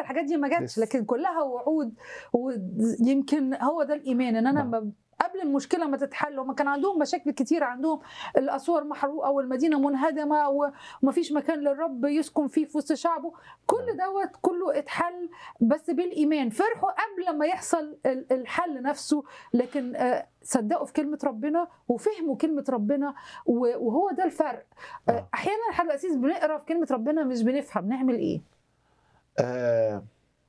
الحاجات دي ما جاتش لسه. لكن كلها وعود ويمكن هو ده الايمان ان انا نعم. ب- قبل المشكله ما تتحل هم كان عندهم مشاكل كتير عندهم الاسوار محروقه والمدينه منهدمه و- ومفيش مكان للرب يسكن فيه في وسط شعبه كل دوت كله اتحل بس بالايمان فرحوا قبل ما يحصل ال- الحل نفسه لكن آه، صدقوا في كلمه ربنا وفهموا كلمه ربنا و- وهو ده الفرق آه، آه. احيانا حضرتك الاسيس بنقرا في كلمه ربنا مش بنفهم نعمل ايه آه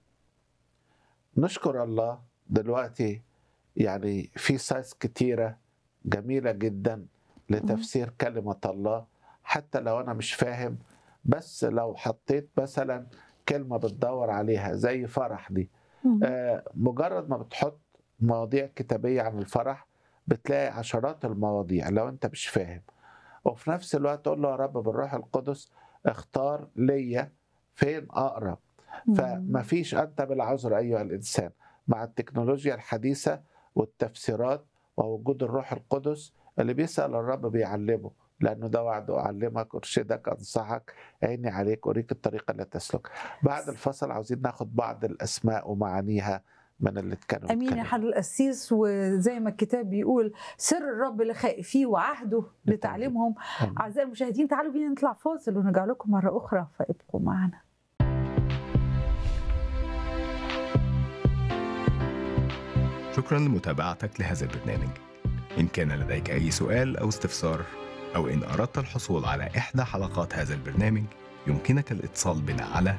نشكر الله دلوقتي يعني في سايز كتيرة جميلة جدا لتفسير كلمة الله حتى لو أنا مش فاهم بس لو حطيت مثلا كلمة بتدور عليها زي فرح دي آه مجرد ما بتحط مواضيع كتابية عن الفرح بتلاقي عشرات المواضيع لو أنت مش فاهم وفي نفس الوقت تقول له يا رب بالروح القدس اختار ليا فين أقرأ فما فيش انت بالعذر ايها الانسان مع التكنولوجيا الحديثه والتفسيرات ووجود الروح القدس اللي بيسال الرب بيعلمه لانه ده وعده اعلمك ارشدك انصحك عيني عليك اوريك الطريقه اللي تسلك بعد الفصل عاوزين ناخد بعض الاسماء ومعانيها من اللي كانوا امين يا بيتكلموا. حضر القسيس وزي ما الكتاب بيقول سر الرب لخائفيه وعهده لتعليمهم آمين. اعزائي المشاهدين تعالوا بينا نطلع فاصل ونرجع لكم مره اخرى فابقوا معنا شكرا لمتابعتك لهذا البرنامج إن كان لديك أي سؤال أو استفسار أو إن أردت الحصول على إحدى حلقات هذا البرنامج يمكنك الاتصال بنا على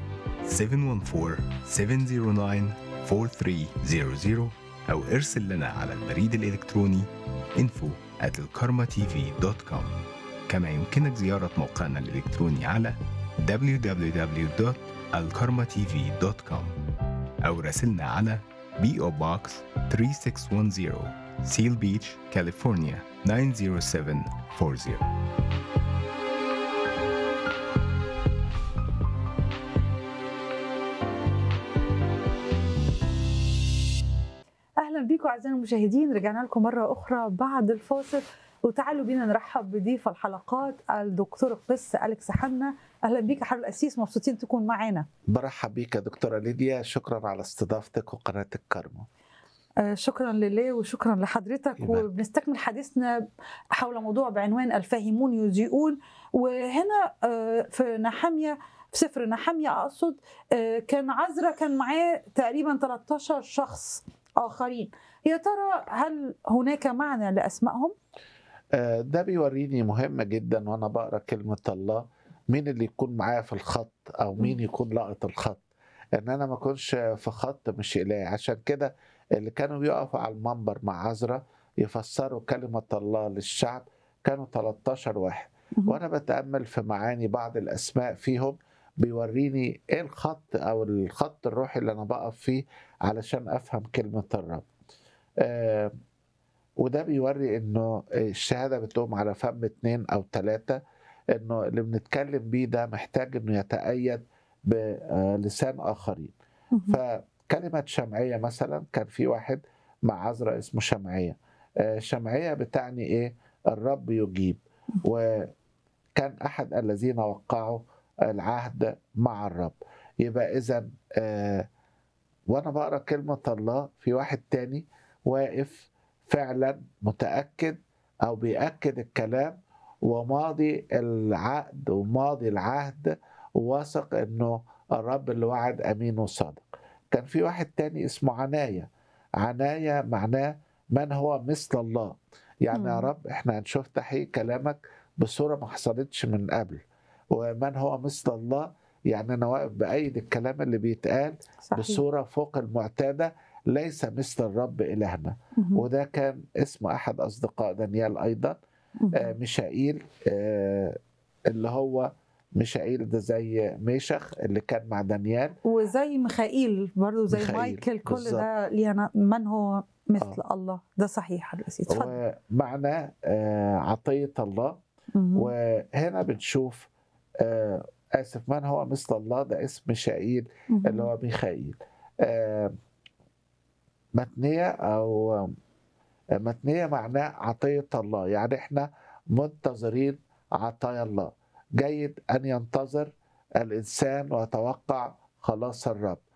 714-709-4300 أو ارسل لنا على البريد الإلكتروني info at الكارما-tv.com كما يمكنك زيارة موقعنا الإلكتروني على www.alkarmatv.com أو راسلنا على PO Box 3610 Seal Beach, California 90740 اهلا بيكم اعزائي المشاهدين رجعنا لكم مره اخرى بعد الفاصل وتعالوا بينا نرحب بضيف الحلقات الدكتور القس اليكس حنا اهلا بيك يا حضر القسيس مبسوطين تكون معانا برحب بيك يا دكتوره ليديا شكرا على استضافتك وقناه الكرمه آه، شكرا لله وشكرا لحضرتك إيمان. وبنستكمل حديثنا حول موضوع بعنوان الفاهمون يذيئون وهنا آه، في نحامية في سفر نحامية أقصد آه، كان عزرا كان معاه تقريبا 13 شخص آخرين يا ترى هل هناك معنى لأسمائهم؟ آه، ده بيوريني مهم جدا وانا بقرا كلمه الله مين اللي يكون معايا في الخط او مين مم. يكون لقط الخط ان انا ما اكونش في خط مش الهي عشان كده اللي كانوا بيقفوا على المنبر مع عذرا يفسروا كلمه الله للشعب كانوا 13 واحد وانا بتامل في معاني بعض الاسماء فيهم بيوريني ايه الخط او الخط الروحي اللي انا بقف فيه علشان افهم كلمه الرب آه وده بيوري انه الشهاده بتقوم على فم اتنين او ثلاثه انه اللي بنتكلم بيه ده محتاج انه يتأيد بلسان اخرين فكلمه شمعيه مثلا كان في واحد مع عذراء اسمه شمعيه آه، شمعيه بتعني ايه الرب يجيب وكان احد الذين وقعوا العهد مع الرب يبقى اذا وانا بقرا كلمه الله في واحد تاني واقف فعلا متاكد او بياكد الكلام وماضي العقد وماضي العهد وواثق انه الرب اللي وعد امين وصادق كان في واحد تاني اسمه عناية عناية معناه من هو مثل الله يعني يا مم. رب احنا هنشوف تحقيق كلامك بصورة ما حصلتش من قبل ومن هو مثل الله يعني انا واقف بايد الكلام اللي بيتقال صحيح بصورة فوق المعتادة ليس مثل الرب إلهنا مهم. وده كان اسم أحد أصدقاء دانيال أيضا مهم. آه، ميشائيل آه، اللي هو ميشائيل ده زي ميشخ اللي كان مع دانيال وزي ميخائيل برضو زي ميخائيل، مايكل كل بالظبط. ده لينا من هو مثل الله ده صحيح حضر القسيس اتفضل ومعنى آه، عطية الله مهم. وهنا بنشوف آه، آسف من هو مثل الله ده اسم ميشائيل مهم. اللي هو ميخائيل آه، متنية أو آه، متنية معناه عطية الله يعني احنا منتظرين عطايا الله جيد أن ينتظر الإنسان ويتوقع خلاص الرب